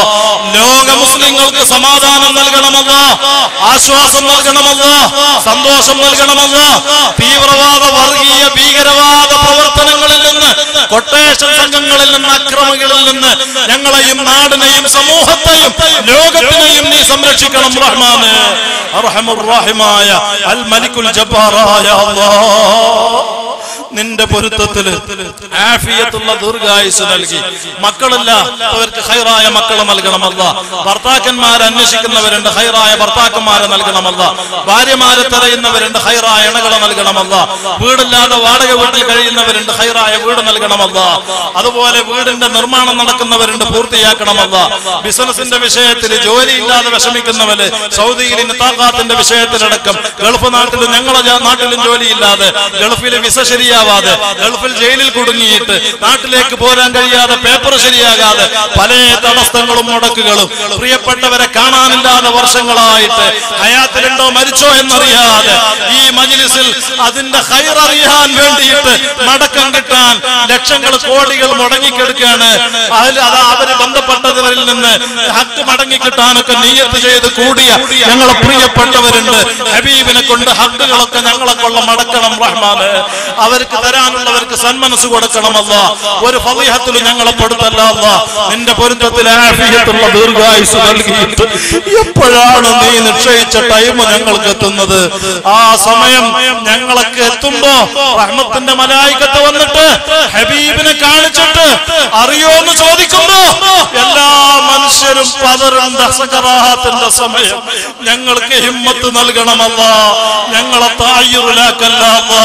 ലോക മുസ്ലിങ്ങൾക്ക് സമാധാനം നൽകണമല്ലോ ആശ്വാസം നൽകണമല്ലോ സന്തോഷം നൽകണമല്ലോ തീവ്രവാദ വർഗീയ ഭീകരവാദ പ്രവർത്തനങ്ങളിൽ നിന്ന് കൊട്ടേഷൻ സംഘങ്ങളിൽ നിന്ന് അക്രമികളിൽ നിന്ന് ഞങ്ങളെയും നാടിനെയും സമൂഹത്തെയും ലോകത്തിനെയും നീ സംരക്ഷിക്കണം റഹ്മാന് അർഹമുർ-റഹീമായ അൽ മലിക്കുൽ ജബ്ബാറായ അല്ലാഹ് നിന്റെ പൊരുത്തത്തില് ആഫിയത്തുള്ള ദീർഘായുസ് നൽകി മക്കളില്ല അവർക്ക് ഹൈറായ മക്കളെ നൽകണമല്ല ഭർത്താക്കന്മാരെ അന്വേഷിക്കുന്നവരുണ്ട് ഹൈറായ ഭർത്താക്കന്മാരെ നൽകണമല്ല ഭാര്യമാരെ തെരയുന്നവരുണ്ട് ഹൈറായ ഇണകളെ നൽകണമല്ല വീടില്ലാതെ വാടക വീട്ടിൽ കഴിയുന്നവരുണ്ട് ഹൈറായ വീട് നൽകണമല്ല അതുപോലെ വീടിന്റെ നിർമ്മാണം നടക്കുന്നവരുണ്ട് പൂർത്തിയാക്കണമല്ല ബിസിനസിന്റെ വിഷയത്തിൽ ജോലിയില്ലാതെ വിഷമിക്കുന്നവര് സൗദിയിൽ നിത്താഖാത്തിന്റെ വിഷയത്തിലടക്കം ഗൾഫ് നാട്ടിലും ഞങ്ങളെ ജാ- നാട്ടിലും ജോലിയില്ലാതെ ഗൾഫിലെ വിസ ശരിയാവാതെ ഗൾഫിൽ ജയിലിൽ കുടുങ്ങിയിട്ട് നാട്ടിലേക്ക് പോരാൻ കഴിയാതെ പേപ്പർ ശരിയാകാതെ പല തടസ്സങ്ങളും മുടക്കുകളും പ്രിയപ്പെട്ടവരെ കാണാനില്ലാതെ വർഷങ്ങളായിട്ട് ഹയാത്തിലുണ്ടോ മരിച്ചോ എന്നറിയാതെ ഈ മജിലിസിൽ അതിന്റെ ഹൈർ അറിയാൻ വേണ്ടിയിട്ട് മടക്കം കിട്ടാൻ ലക്ഷങ്ങൾ കോടികൾ മുടങ്ങിക്കെടുക്കുകയാണ് അതിൽ അത് അവര് ബന്ധപ്പെട്ടവരിൽ നിന്ന് ഹക്ക് മടങ്ങി കിട്ടാനൊക്കെ നീയത്ത് ചെയ്ത് കൂടിയ ഞങ്ങളെ പ്രിയപ്പെട്ടവരുണ്ട് ഹബീബിനെ കൊണ്ട് ഹക്കുകളൊക്കെ ഞങ്ങളെ കൊള്ള മടക്കണം റഹ്മാന് അവർക്ക് തരാനുള്ളവർക്ക് സന്മനസ് കൊടുക്കണമല്ല ഒരു ഫലിഹത്തിൽ ഞങ്ങളെ പെടുത്തല്ല അല്ലാ. നിന്റെ പൊരുത്തത്തിൽ ആഫിയത്തുള്ള ദീർഘായുസ് നൽകിയിട്ട് എപ്പോഴാണ് നീ നിശ്ചയിച്ച ടൈം ഞങ്ങൾക്ക് എത്തുന്നത് ആ സമയം ഞങ്ങൾക്ക് എത്തുമ്പോ റഹ്മത്തിന്റെ മലായിക്കത്ത് വന്നിട്ട് ഹബീബിനെ കാണിച്ചിട്ട് അറിയോന്ന് ചോദിക്കുമ്പോ എല്ലാ മനുഷ്യരും പതറുണ്ട സകറാഹത്തിന്റെ സമയം ഞങ്ങൾക്ക് ഹിമ്മത്ത് നൽകണമല്ല ഞങ്ങളെ തായുലാക്കല്ല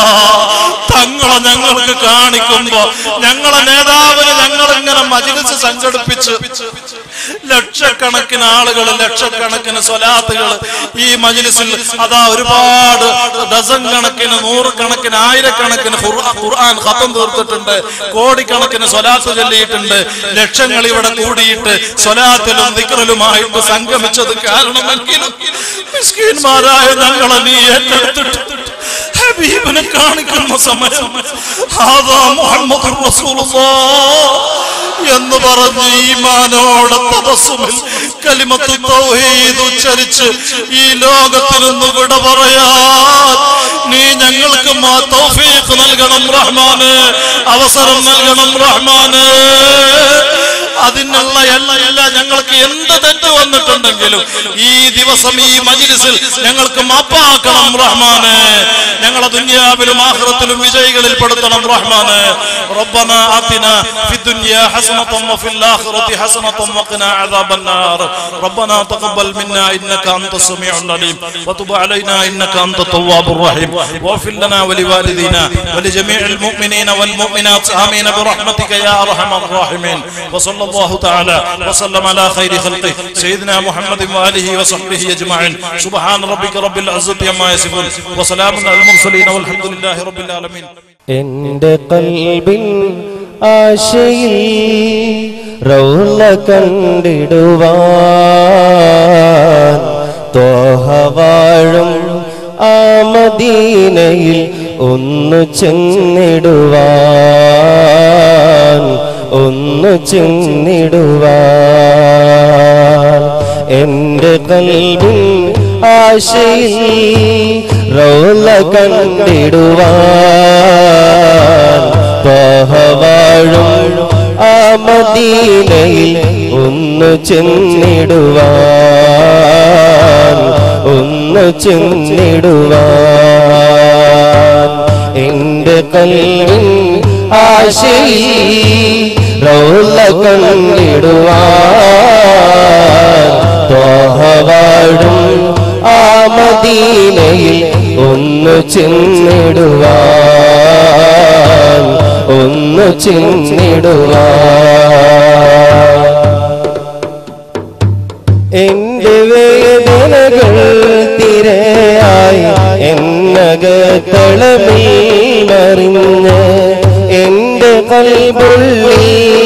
തങ്ങളെ ഞങ്ങൾക്ക് കാണിക്കുമ്പോ ഞങ്ങളെ നേതാവിന് ഞങ്ങൾ ഇങ്ങനെ മജിലിസ് സംഘടിപ്പിച്ച് ലക്ഷക്കണക്കിന് ആളുകൾ ലക്ഷക്കണക്കിന് സ്വലാത്തുകൾ ഈ മജിലിസിൽ അതാ ഒരുപാട് ഡസൻ കണക്കിന് നൂറുകണക്കിന് ആയിരക്കണക്കിന് ഖുർആ- ഖുർആൻ ഖത്തം തീർത്തിട്ടുണ്ട് കോടിക്കണക്കിന് സ്വലാത്ത് ചൊല്ലിയിട്ടുണ്ട് ലക്ഷങ്ങൾ ഇവിടെ കൂടിയിട്ട് സ്വലാത്തിലും ദിക്റിലുമായിട്ട് സംഗമിച്ചത് കാരണമെങ്കിലും മിസ്കീന്മാരായ ഞങ്ങളെ നീ ഏറ്റെടുത്തിട്ട് ഹബീബിനെ കാണിക്കുന്ന സമയം ഹാദാ മുഹമ്മദ് എന്ന് പറഞ്ഞ് ഈമാനോടെ തപസ്സുമിൽ കലിമത്ത് തൗഹീദ് ഉച്ചരിച്ച് ഈ ലോകത്തിൽ നിന്ന് വിട പറയാൻ നീ ഞങ്ങൾക്ക് മാ തൗഫീഖ് നൽകണം റഹ്മാന് അവസരം നൽകണം റഹ്മാന് അതിനുള്ള എല്ലാ ഞങ്ങൾക്ക് എന്ത് തെറ്റ് വന്നിട്ടുണ്ടെങ്കിലും ഈ ദിവസം ഈ മജിലിസിൽ ഞങ്ങൾക്ക് മാപ്പാക്കണം റഹ്മാന് ഞങ്ങളെ ദുനിയാവിലും ആഖിറത്തിലും വിജയികളിൽ പെടുത്തണം റഹ്മാന് ربنا آتنا في الدنيا حسنة وفي الآخرة حسنة وقنا عذاب النار ربنا تقبل منا إنك أنت السميع العليم وتب علينا إنك أنت التواب الرحيم واغفر لنا ولوالدينا ولجميع المؤمنين والمؤمنات آمين برحمتك يا أرحم الراحمين وصلى الله تعالى وسلم على خير خلقه سيدنا محمد وآله وصحبه أجمعين سبحان ربك رب العزة عما يصفون وسلام على المرسلين والحمد لله رب العالمين എന്റെ കൽബിൻ ആശയിൽ റൗല കണ്ടിടുവാൻ തോഹവാഴും ആ മദീനയിൽ ഒന്നു ചെന്നിടുവാൻ ഒന്നു ചെന്നിടുവാൻ എന്റെ കൽബിൻ ആശയിൽ റൗല കണ്ടിടുവാൻ തോഹവാഴും ആ മദീനയിൽ ഒന്നു ചെന്നിടുവാൻ ഒന്നു ചെന്നിടുവാൻ എന്റെ കൽവിൻ ആശയിൽ റൗല കണ്ടിടുവാൻ തോഹവാഴും ആ മദീനയിൽ ഒന്നു ചെന്നിടുവാൻ ഒന്നു ചെന്നിടുവാൻ എന്റെ വേദനകൾ തീരയായി എന്നകത്തളമിൽ മറിഞ്ഞ് എന്റെ കൽബുള്ളിൽ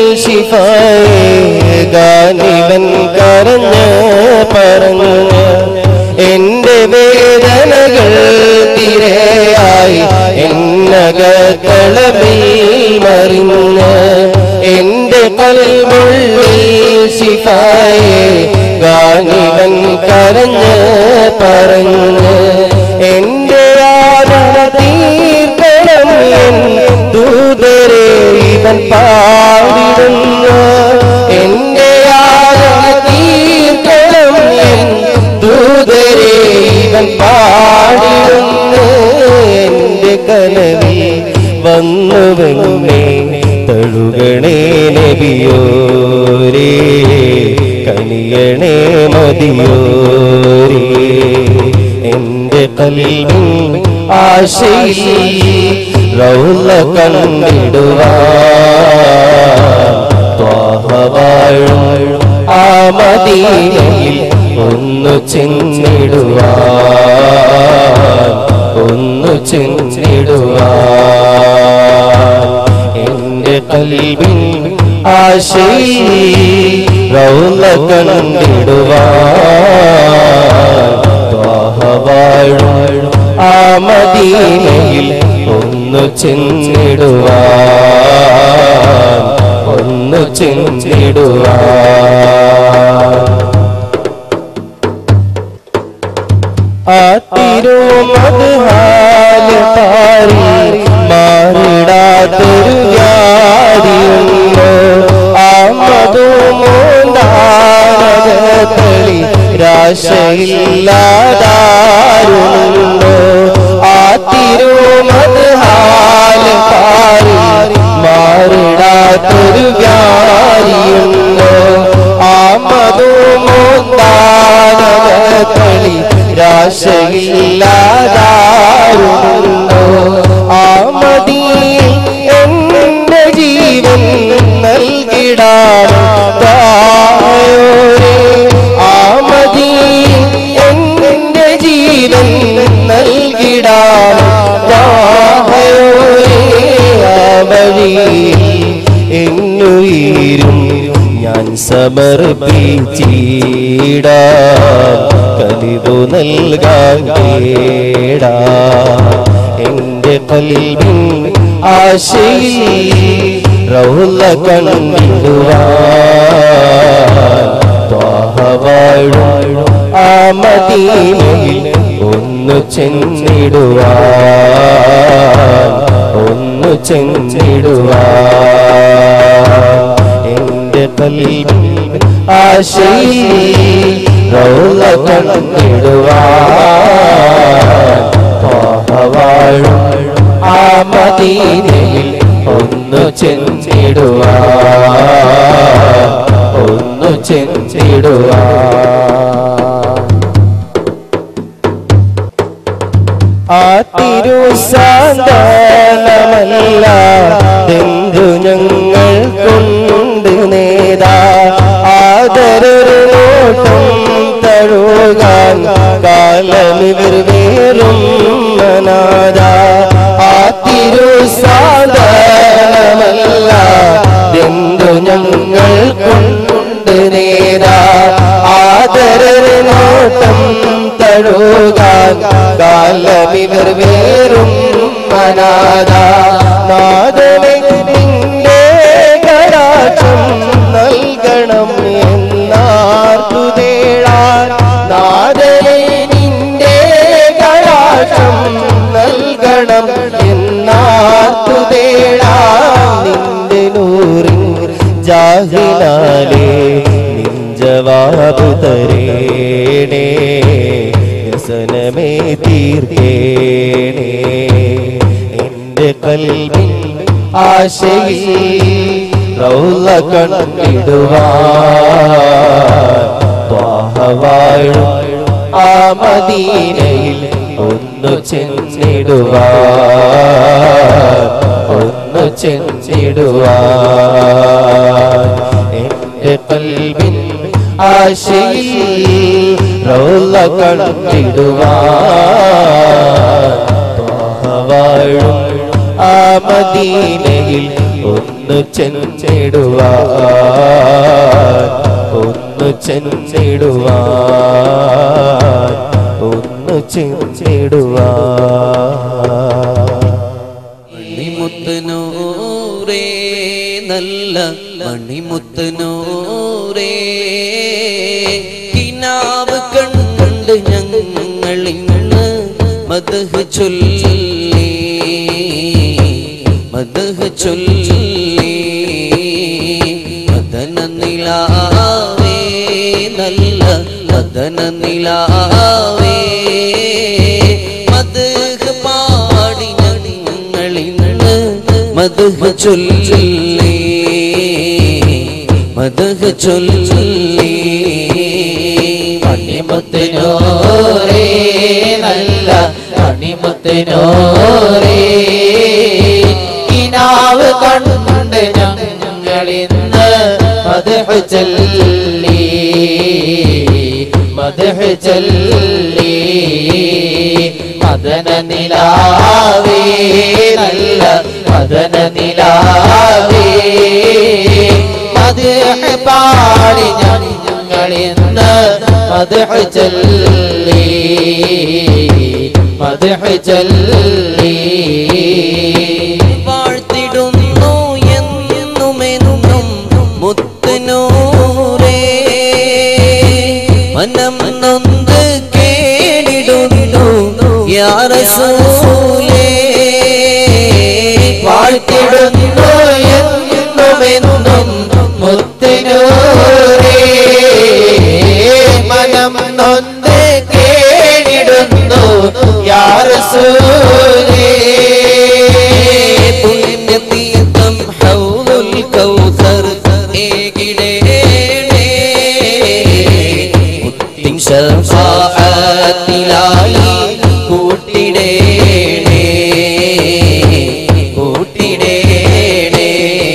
ശിഫായകാനിവൻ കരഞ്ഞ് പറഞ്ഞ് എന്റെ വേദനകൾ തിരയായി എന്നകത്തളമിൽ മറിഞ്ഞ് എന്റെ കൽബുള്ളിൽ ശിഫായേ ഗാനിവൻ കരഞ്ഞ് പറഞ്ഞ് എന്റെ ആദര തീർക്കണം എൻ ദൂതരെ ഇവൻ പാടിടുന്നു എന്റെ ആദര തീർക്കണം എൻ ദൂതരെ ഇവൻ പാടിടുന്നു എന്റെ കനവിൽ വന്നുവെന്നേ തഴുകണേ നബിയോരേ കനിയണേ മതിയോരേ എന്റെ കൽവിൻ ആശയിൽ റൗല കണ്ടിടുവാഴും ആ മദീനയിൽ ഒന്ന് ചെന്നിടുവാൻ ഒന്ന് ചെന്നിടുവാൻ എന്റെ കൽവിൻ ആശയിൽ റൗല കണ്ടിടുവാഴും ആ മദീനയിൽ ഒന്ന് ചെന്നിടുവാൻ ഒന്ന് ചെന്നിടുവാൻ ആ തിരുമദ്ഹാല് പാരി മാറിടാത്തൊരു ജാതിയുണ്ടോ ആ മധുമോന്താനകളി രാശയില്ലാതാരുണ്ടോ ആ തിരുമദ്ഹാല് പാരി മാറിടാത്തൊരു ജാതിയുണ്ടോ ആ മധുമോന്താനകളി രാശയില്ലാതാരുണ്ടോ ആ മതിയിൽ എന്റെ ജീവൻ നൽകിടായോരേ ആ മതിയിൽ എന്റെ ജീവൻ നൽകിടായോരേ ആ വഴിയിൽ എന്നുയിരും ഞാൻ സമർപ്പിച്ചിടാ കലിതു നൽകാൻ കേടാ എന്റെ കൽവിൻ ആശയിൽ റൗല കണ്ടിടുവാൻ ത്വാഹവാഴും ആ മദീനയിൽ ഒന്ന് ചെന്നിടുവാൻ ഒന്ന് ചെന്നിടുവാൻ എന്റെ കൽവിൻ ആശയിൽ റൗല കണ്ടിടുവാൻ ത്വാഹവാഴും ആ മദീനയിൽ ഒന്ന് ചെന്നിടുവാൻ ഒന്ന് ചെന്നിടുവാൻ ആ തിരുസാന്താനമല്ല തെന്തു ഞങ്ങൾ കൊണ്ട് നേതാ ആദരൊരു നോട്ടം തഴുകാൻ കാലമിവർ വേറും മനാദ ആ തിരുസാന്താനമല്ല തെന്തു ഞങ്ങൾ കൊണ്ട് നേതാ ആദരൊരു നോട്ടം തഴുകാൻ കാലമിവർ വേറും അനാഥ നാദനെ നിന്റെ കടാക്ഷം നൽകണം എന്നാർത്തുതേടാൻ നാദനെ നിന്റെ കടാക്ഷം നൽകണം എന്നാർത്തുതേടാൻ നിന്റെ നൂറിൻ ജാഹിനാലേ നിൻ ജവാബ് തരേണേ വ്യസനമേ തീർക്കേണേ എന്റെ കൽവിൻ ആശയിൽ റൗല കണ്ടിടുവാൻ ത്വാഹവാഴും ആ മദീനയിൽ ഒന്ന് ചെന്നിടുവാൻ ഒന്ന് ചെന്നിടുവാൻ എന്റെ കൽവിൻ ആശയിൽ റൗല കണ്ടിടുവാൻ ത്വാഹ വാഴും ആ മദീനയിൽ ഒന്ന് ചെന്നിടുവാൻ ഒന്ന് ചെന്നിടുവാൻ ഒന്ന് ചെന്നിടുവാൻ മണിമുത്തനൂരേ നല്ല മണിമുത്തനൂരേ കിനാവ് കണ്ട് ഞങ്ങളിന്ന് മദഹ് ചൊല്ലി മദഹ് ചൊല്ലി മദന നിലാവേ നല്ല മദന നിലാവേ മദഹ് പാടി ഞങ്ങളിന്ന് മദഹ് ചൊല്ലി മദഹ് ചൊല്ലി മണിമുത്തിനോരേ നല്ല മണിമുത്തിനോരേ കിനാവ് കണ്ട് ഞങ്ങളിന്ന് മദഹ് ചൊല്ലി മദഹ് ചൊല്ലി മദന നിലാവേ നല്ല മദന നിലാവേ മദഹ് പാടി ഞങ്ങളിന്ന് മദഹ് ചൊല്ലി മദഹ് ചൊല്ലി വാഴ്ത്തിടുന്നു എന്നുമെന്നും മുത്തനൂരേ മനം നൊന്ത് കേടിടുന്നു യാറസൂലേ വാഴ്ത്തിടുന്നു എന്നുമെന്നും മുത്തിനൂരേ മനം നൊന്ത് കേടിടുന്നു യാറസൂലേ പുണ്യതീർത്ഥം ഹൗലുൽ കൗസർ ഏകിടേണേ മുത്തിൻ ശഫാഅത്തിലായി കൂട്ടിടേണേ കൂട്ടിടേണേ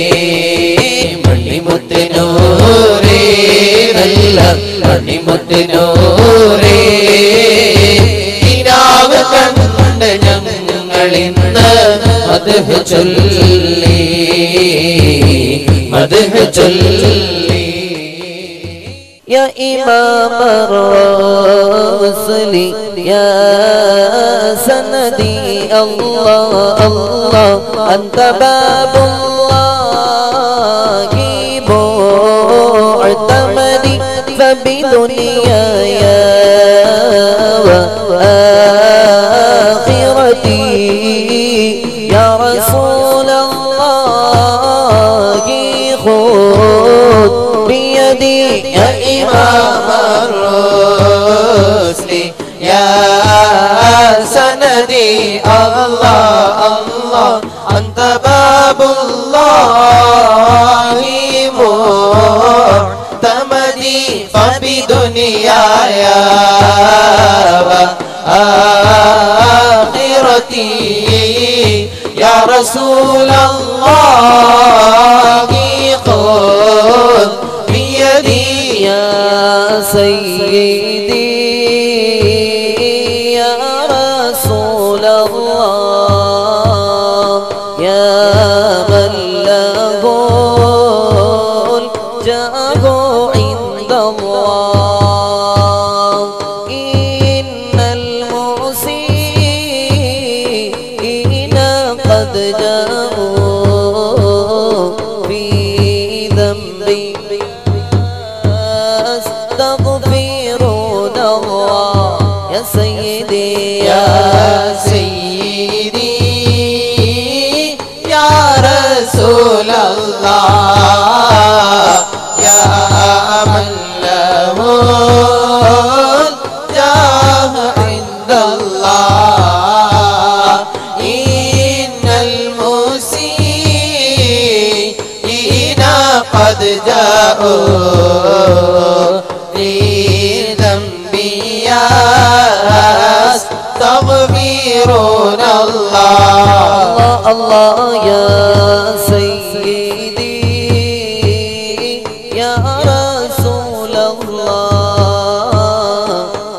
മണിമുത്തിനൂരേ നല്ല മണിമുത്തിനൂരേ കിനാവ് കണ്ട് ഞങ്ങളിന്ന് മദഹ് ചൊല്ലി മദഹ് ചൊല്ലി يا إمام الرسل يا سندي الله الله أنت باب الله معتمدي فبدنياي وآخرتي يا رسول الله خذ بيدي يا إمام الرسل يا سندي الله الله أنت باب الله معتمدي فبدنياي وآخرتي يا رسول الله خذ بيدي يا سيدي يا رسول الله يا من له الجاه عند الله إن المسيئين قد جاءوا في ذنبي أستغفرون الله يا سيدي يا سيدي يا رسول الله يا من له الجاه عند الله إن المسيئين قد جاءوا في ذنبي يستغفرون الله الله الله يا سيدي يا رسول الله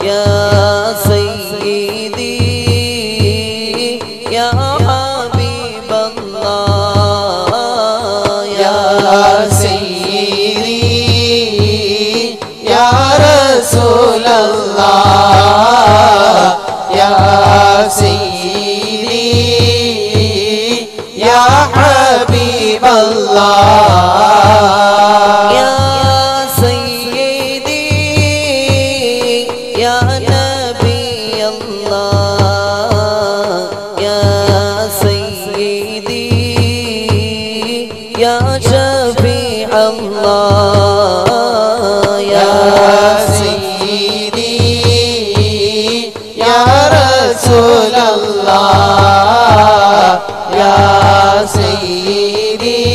حبيب الله يا سيدي يا نبي الله يا سيدي يا شفيع الله يا يا سيدي يا رسول الله يا سيدي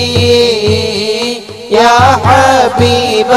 يا حبيب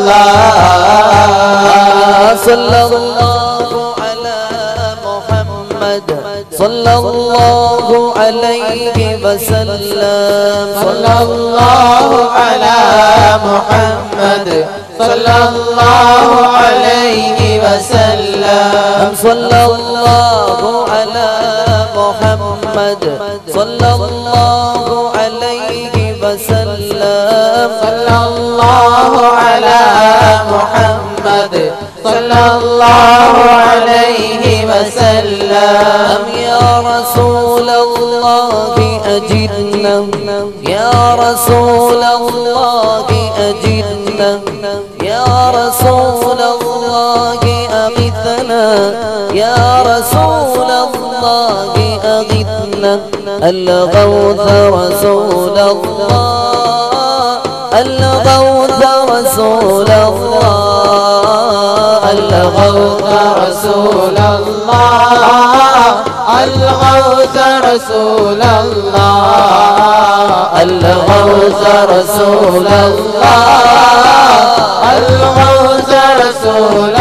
الله صلى الله على محمد صلى الله عليه وسلم صلى الله على محمد صلى الله عليه وسلم صلى الله على محمد صلى الله عليه وسلم صلى الله على محمد صلى الله عليه وسلم يا رسول الله أجدنا يا رسول الله أجدنا يا رسول الله أغثنا يا رسول الله أغثنا الغوث رسول الله الغوث رسول الله الغوث رسول الله الغوث رسول الله الغوث رسول الله الغوث رسول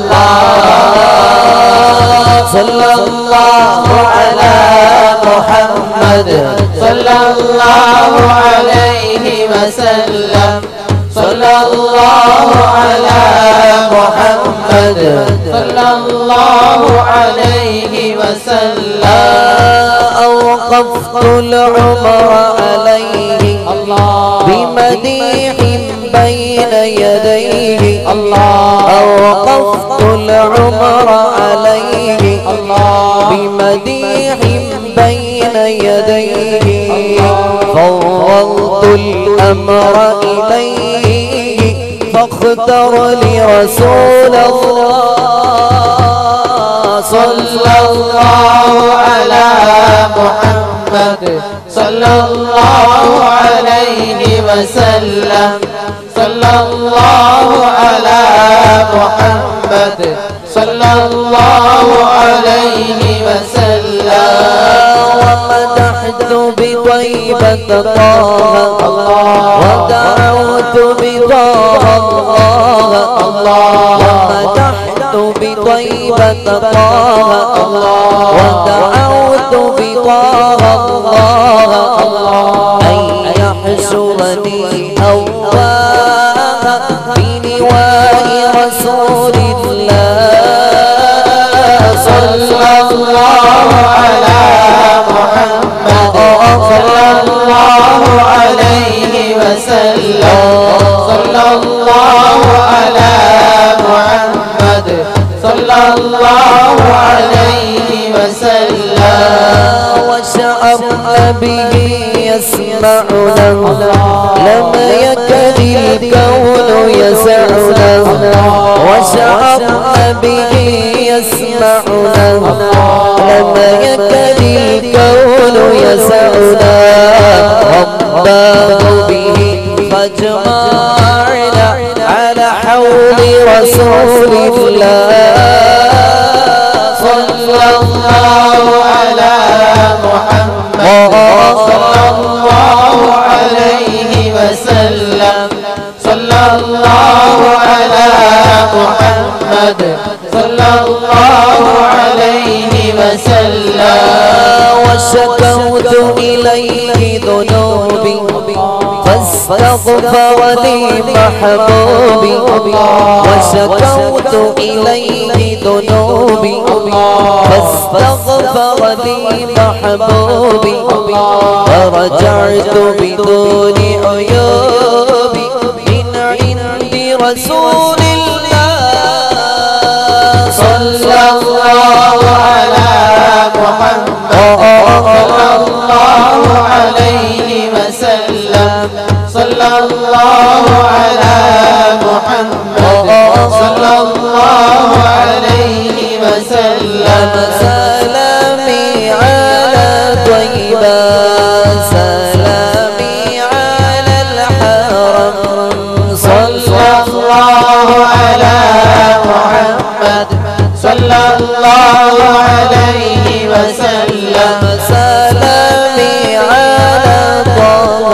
الله صلى الله على محمد صلى الله عليه وسلم صلى الله على محمد صلى الله عليه وسلم أوقفت العمر عليه الله بمديح بين يديه الله أوقفت العمر عليه الله بمديح بين يديه فوضت الأمر إليه فاختر لرسول الله صلى الله على محمد صلى الله عليه وسلم صلى الله على محمد صلى الله عليه وسلم ومدحت بطيبة طه ودعوت بطه الله ومدحت بطيبة طه ودعوت بطه الله أن يحشرني أواه بلواء رسول الله صلى الله على محمد صلى الله عليه وسلم صلى الله على محمد صلى الله عليه وسلم وشعرنا به يسمعنا لم يكد الكون يسعنا وشعرنا به يسمعنا لم يكد الكون يسعنا رباه به فاجمعنا على حول رسول الله صلى الله على محمد صلى الله عليه وسلم صلى الله على محمد صلى الله عليه وسلم وشكوت إليه ذنوبي فاستغفر لي محبوبي وشكوت إليه ذنوبي فاستغفر لي محبوبي فرجعت بدون عيوبي من عند رسول الله صلى الله على محمد صلى الله عليه وسلم وسلم صلى الله على محمد صلى الله عليه وسلم سلامي على طيبة سلامي على الحرم صلى الله على محمد صلى الله عليه وسلم سلامي على طه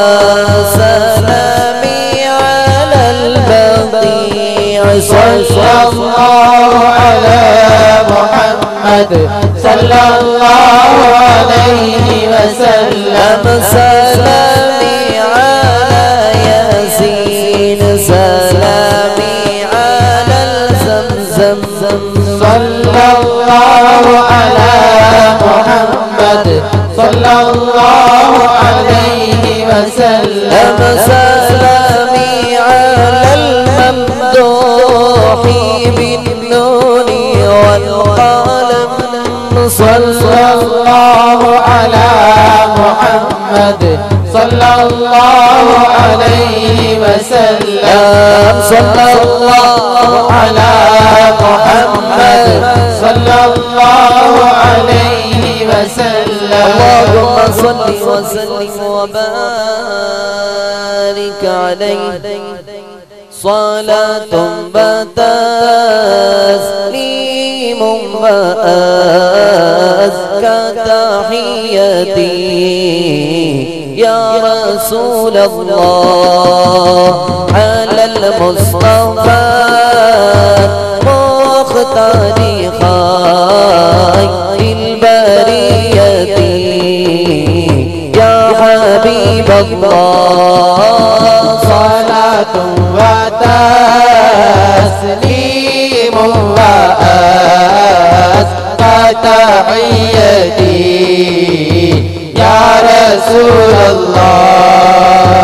سلامي على البقيع صلى الله على محمد صلى الله عليه وسلم سلامي على ياسين سلامي على الزمزم صلى الله على محمد صلى الله عليه وسلم سلامي على الممدوح بالنون والقلم صلى الله على محمد صلى الله عليه وسلم صلى الله على محمد صلى الله عليه وسلم اللهم صل وسلم وبارك عليه صلاة وتسليم وأزكى تحيتي يا رسول الله على المصطفى مختار خير البرية يا حبيب الله صلاة وتسليم وأزكى تحيتي يا رسول الله